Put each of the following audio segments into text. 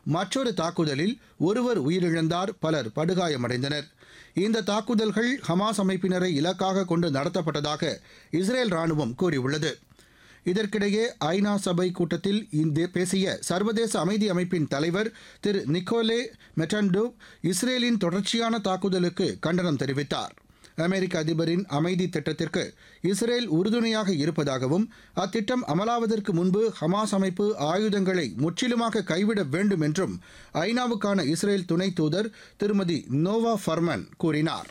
மற்றொரு தாக்குதலில் ஒருவர் உயிரிழந்தார் பலர் படுகாயமடைந்தனர் இந்த தாக்குதல்கள் ஹமாஸ் அமைப்பினரை இலக்காக கொண்டு நடத்தப்பட்டதாக இஸ்ரேல் ராணுவம் கூறியுள்ளது இதற்கிடையே ஐநா சபை கூட்டத்தில் இந்த பேசிய சர்வதேச அமைதி அமைப்பின் தலைவர் திரு நிக்கோலே மெட்டன்டோ இஸ்ரேலின் தொடர்ச்சியான தாக்குதலுக்கு கண்டனம் தெரிவித்தார் அமெரிக்க அதிபரின் அமைதி திட்டத்திற்கு இஸ்ரேல் உறுதுணையாக இருப்பதாகவும் அத்திட்டம் அமலாவதற்கு முன்பு ஹமாஸ் அமைப்பு ஆயுதங்களை முற்றிலுமாக கைவிட வேண்டும் என்றும் ஐநாவுக்கான இஸ்ரேல் துணை தூதர் திருமதி நோவா ஃபர்மன் கூறினார்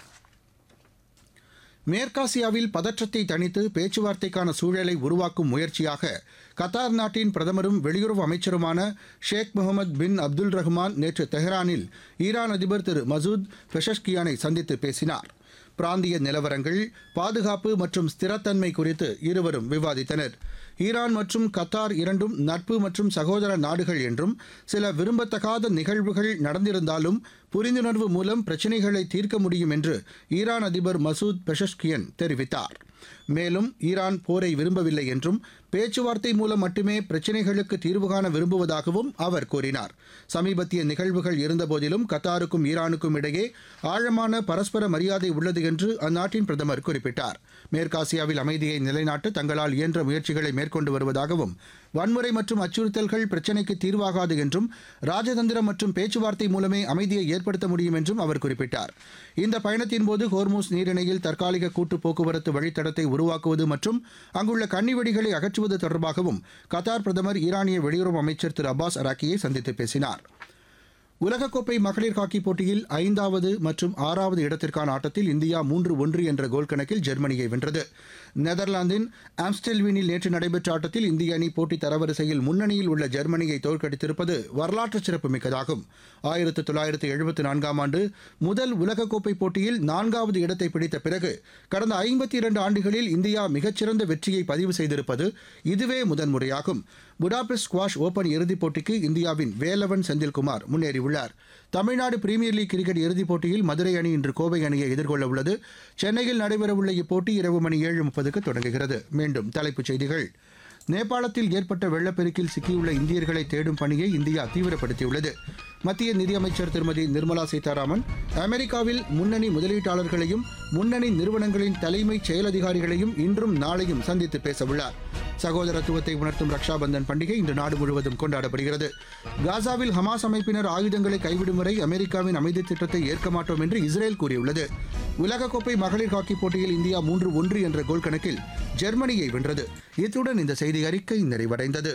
மேற்காசியாவில் பதற்றத்தை தணித்து பேச்சுவார்த்தைக்கான சூழலை உருவாக்கும் முயற்சியாக கத்தார் நாட்டின் பிரதமரும் வெளியுறவு அமைச்சருமான ஷேக் முகமது பின் அப்துல் ரஹ்மான் நேற்று தெஹ்ரானில் ஈரான் அதிபர் திரு மசூத் பெஷஷ்கியானை சந்தித்து பேசினார் பிராந்திய நிலவரங்கள் பாதுகாப்பு மற்றும் ஸ்திரத்தன்மை குறித்து இருவரும் விவாதித்தனர் ஈரான் மற்றும் கத்தார் இரண்டும் நட்பு மற்றும் சகோதர நாடுகள் என்றும் சில விரும்பத்தகாத நிகழ்வுகள் நடந்திருந்தாலும் புரிந்துணர்வு மூலம் பிரச்சினைகளை தீர்க்க முடியும் என்று ஈரான் அதிபர் மசூத் பெஷஷ்கியன் தெரிவித்தார் மேலும் ஈரான் போரை விரும்பவில்லை என்றும் பேச்சுவார்த்தை மூலம் மட்டுமே பிரச்சினைகளுக்கு தீர்வு காண விரும்புவதாகவும் அவர் கூறினார் சமீபத்திய நிகழ்வுகள் இருந்தபோதிலும் கத்தாருக்கும் ஈரானுக்கும் இடையே ஆழமான பரஸ்பர மரியாதை உள்ளது என்று அந்நாட்டின் பிரதமர் குறிப்பிட்டார் மேற்காசியாவில் அமைதியை நிலைநாட்ட தங்களால் இயன்ற முயற்சிகளை மேற்கொண்டு வருவதாகவும் வன்முறை மற்றும் அச்சுறுத்தல்கள் பிரச்சினைக்கு தீர்வாகாது என்றும் ராஜதந்திரம் மற்றும் பேச்சுவார்த்தை மூலமே அமைதியை ஏற்படுத்த முடியும் என்றும் அவர் குறிப்பிட்டார் இந்த பயணத்தின்போது ஹோர்மூஸ் நீரிணையில் தற்காலிக கூட்டு போக்குவரத்து வழித்தடத்தை உருவாக்குவது மற்றும் அங்குள்ள கன்னிவெடிகளை அகற்றுவது தொடர்பாகவும் கத்தார் பிரதமர் ஈரானிய வெளியுறவு அமைச்சர் திரு அப்பாஸ் அராக்கியை சந்தித்து பேசினார் உலகக்கோப்பை மகளிர் ஹாக்கி போட்டியில் ஐந்தாவது மற்றும் ஆறாவது இடத்திற்கான ஆட்டத்தில் இந்தியா மூன்று ஒன்று என்ற கோல் கணக்கில் ஜெர்மனியை வென்றது நெதர்லாந்தின் ஆம்ஸ்டெல்வீனில் நேற்று நடைபெற்ற ஆட்டத்தில் இந்திய அணி போட்டி தரவரிசையில் முன்னணியில் உள்ள ஜெர்மனியை தோற்கடித்திருப்பது வரலாற்று சிறப்புமிக்கதாகும் ஆயிரத்து தொள்ளாயிரத்து எழுபத்தி நான்காம் ஆண்டு முதல் உலகக்கோப்பை போட்டியில் நான்காவது இடத்தை பிடித்த பிறகு கடந்த ஐம்பத்தி இரண்டு ஆண்டுகளில் இந்தியா மிகச்சிறந்த வெற்றியை பதிவு செய்திருப்பது இதுவே முதன்முறையாகும் புடாபெஸ்ட் ஸ்குவாஷ் ஓபன் இறுதிப் போட்டிக்கு இந்தியாவின் வேலவன் செந்தில்குமார் முன்னேறியுள்ளார் தமிழ்நாடு பிரீமியர் லீக் கிரிக்கெட் இறுதிப் போட்டியில் மதுரை அணி இன்று கோவை அணியை எதிர்கொள்ள உள்ளது சென்னையில் நடைபெறவுள்ள இப்போட்டி இரவு மணி ஏழு முப்பதுக்கு தொடங்குகிறது மீண்டும் தலைப்புச் செய்திகள் நேபாளத்தில் ஏற்பட்ட வெள்ளப்பெருக்கில் சிக்கியுள்ள இந்தியர்களை தேடும் பணியை இந்தியா தீவிரப்படுத்தியுள்ளது மத்திய நிதியமைச்சர் திருமதி நிர்மலா சீதாராமன் அமெரிக்காவில் முன்னணி முதலீட்டாளர்களையும் முன்னணி நிறுவனங்களின் தலைமைச் செயலதிகாரிகளையும் இன்றும் நாளையும் சந்தித்து பேசவுள்ளார் சகோதரத்துவத்தை உணர்த்தும் ரக்ஷாபந்தன் பண்டிகை இன்று நாடு முழுவதும் கொண்டாடப்படுகிறது காசாவில் ஹமாஸ் அமைப்பினர் ஆயுதங்களை கைவிடும் வரை அமெரிக்காவின் அமைதி திட்டத்தை ஏற்க மாட்டோம் என்று இஸ்ரேல் கூறியுள்ளது உலகக்கோப்பை மகளிர் ஹாக்கி போட்டியில் இந்தியா மூன்று ஒன்று என்ற கோல் கணக்கில் ஜெர்மனியை வென்றது இத்துடன் இந்த செய்தி அறிக்கை நிறைவடைந்தது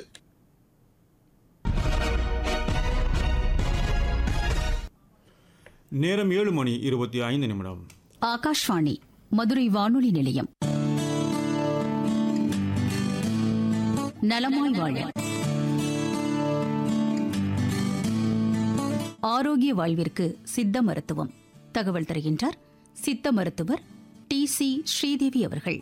நேரம் ஏழு மணி இருபத்தி ஐந்து நிமிடம் ஆகாஷ்வாணி மதுரை வானொலி நிலையம் நலமாய் வாழ ஆரோக்கிய வாழ்விற்கு சித்த மருத்துவம் தகவல் தருகின்றார் சித்த மருத்துவர் டி சி ஸ்ரீதேவி அவர்கள்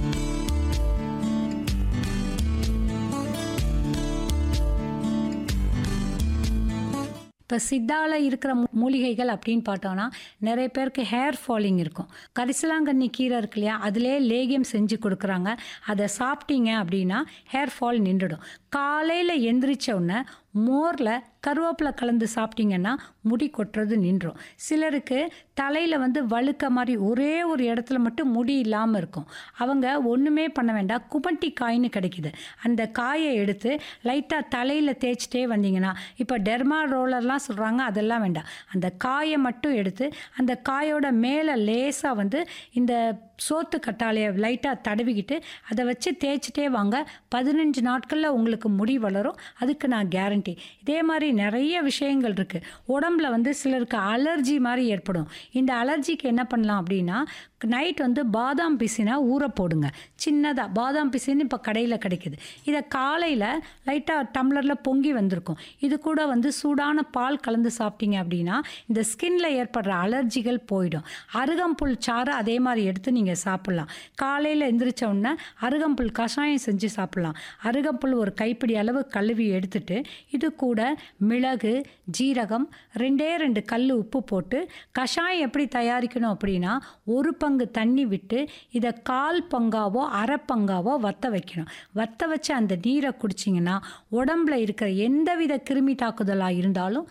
இப்போ சித்தால இருக்கிற மூ- மூலிகைகள் அப்படின்னு பார்த்தோன்னா நிறைய பேருக்கு ஹேர் ஃபாலிங் இருக்கும் கரிசலாங்கண்ணி கீரை இருக்கு இல்லையா அதிலே லேகியம் செஞ்சு கொடுக்குறாங்க அதை சாப்பிட்டீங்க அப்படின்னா ஹேர் ஃபால் நின்றுடும் காலையில் எந்திரிச்ச உடனே மோரில் கருவேப்பிலை கலந்து சாப்பிட்டீங்கன்னா முடி கொட்டுறது நின்றும் சிலருக்கு தலையில் வந்து வழுக்க மாதிரி ஒரே ஒரு இடத்துல மட்டும் முடி இல்லாமல் இருக்கும் அவங்க ஒன்றுமே பண்ண வேண்டாம் குமட்டி காய்னு கிடைக்குது அந்த காயை எடுத்து லைட்டாக தலையில் தேய்ச்சிட்டே வந்தீங்கன்னா இப்போ டெர்மா ரோலர்லாம் சொல்கிறாங்க அதெல்லாம் வேண்டாம் அந்த காயை மட்டும் எடுத்து அந்த காயோட மேலே லேசாக வந்து இந்த சோத்து கட்டாலையை லைட்டாக தடவிக்கிட்டு அதை வச்சு தேய்ச்சிட்டே வாங்க பதினஞ்சு நாட்களில் உங்களுக்கு முடி வளரும் அதுக்கு நான் கேரண்டி இதே மாதிரி நிறைய விஷயங்கள் இருக்குது உடம்புல வந்து சிலருக்கு அலர்ஜி மாதிரி ஏற்படும் இந்த அலர்ஜிக்கு என்ன பண்ணலாம் அப்படின்னா நைட் வந்து பாதாம் பிசினை ஊற போடுங்க சின்னதாக பாதாம் பிசின்னு இப்போ கடையில் கிடைக்குது இதை காலையில் லைட்டாக டம்ளரில் பொங்கி வந்திருக்கும் இது கூட வந்து சூடான பால் கலந்து சாப்பிட்டீங்க அப்படின்னா இந்த ஸ்கின்ல ஏற்படுற அலர்ஜிகள் போயிடும் அருகம்புல் சாறு அதே மாதிரி எடுத்து நீங்கள் சாப்பிட்லாம் காலையில் எந்திரிச்ச உடனே அருகம்புல் கஷாயம் செஞ்சு சாப்பிட்லாம் அருகம்புல் ஒரு கைப்பிடி அளவு கழுவி எடுத்துட்டு இது கூட மிளகு ஜீரகம் ரெண்டே ரெண்டு கல் உப்பு போட்டு கஷாயம் எப்படி தயாரிக்கணும் அப்படின்னா ஒரு பங்கு தண்ணி விட்டு இதை கால் பங்காவோ அரை பங்காவோ வத்த வைக்கணும் வத்த வச்ச அந்த நீரை குடிச்சிங்கன்னா உடம்புல இருக்கிற எந்தவித கிருமி தாக்குதலாக இருந்தாலும்